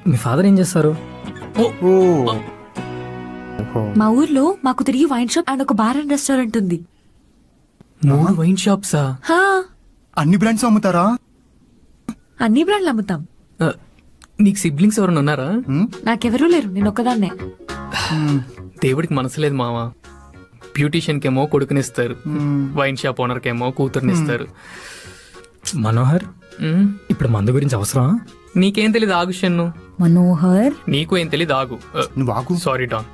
మీ father ఏం చేస్తారు మా ఊర్లో మాకు తిరిగి వైన్ షాప్ అండ్ ఒక బార్ అండ్ రెస్టారెంట్ ఉంది మూడు వైన్ షాప్సా హా అన్ని బ్రాండ్స్ అమ్ముతారా అన్ని బ్రాండ్లు అమ్ముతాం ఆ, నీకు సిబ్లింగ్స్ ఎవరైనా ఉన్నారా నాకెవరూ లేరు నేను ఒక్కదాన్నే దేవుడికి మనసు లేదు మామ బ్యూటీషియన్ కేమో కొడుకునిస్తారు వైన్ షాప్ ఓనర్ కేమో కూతురునిస్తారు మనోహర్ మ్మ్. ఇప్పుడు మందు గురించి అవసరమా నీకేం తెలీదు ఆగు షన్ను మనోహర్ నీకు ఏం తెలీదు ఆగు నువ్వు ఆగు సారీ డాన్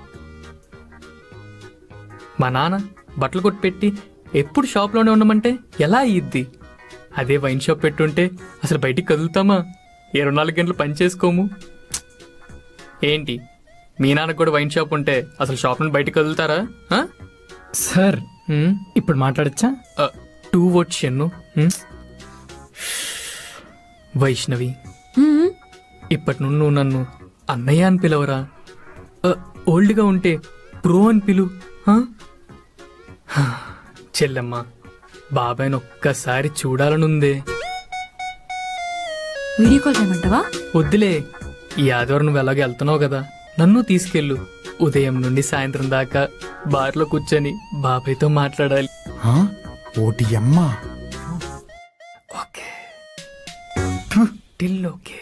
మా నాన్న బట్టలు కొట్టి పెట్టి ఎప్పుడు షాప్లోనే ఉండమంటే ఎలా అయ్యిద్ది అదే వైన్ షాప్ పెట్టుంటే అసలు బయటికి కదులుతామా ఇరవై నాలుగు గంటలు పని చేసుకోము ఏంటి మీ నాన్నకు కూడా వైన్ షాప్ ఉంటే అసలు షాప్ నుండి బయటికి కదులుతారా ఆ? సార్ ఉమ్, ఇప్పుడు మాట్లాడచ్చా ఆ, two words Shannu um. Vaishnavi hmm. ఇప్పటి నుండి నువ్వు నన్ను అన్నయ్య అని పిలవరా ఆ, ఓల్డ్గా ఉంటే ప్రో అని పిలు ఆ? హా, చెల్లెమ్మ బాబాయ్ని ఒక్కసారి చూడాలనుందే వీడియో కాల్ చేయమంటావా వద్దులే ఈ ఆదివారం నువ్వు ఎలాగో వెళ్తున్నావు కదా నన్ను తీసుకెళ్ళు ఉదయం నుండి సాయంత్రం దాకా బార్లో కూర్చొని బాబాయ్తో మాట్లాడాలి ఆ? ఓటి అమ్మ ఓకే టిల్ ఓకే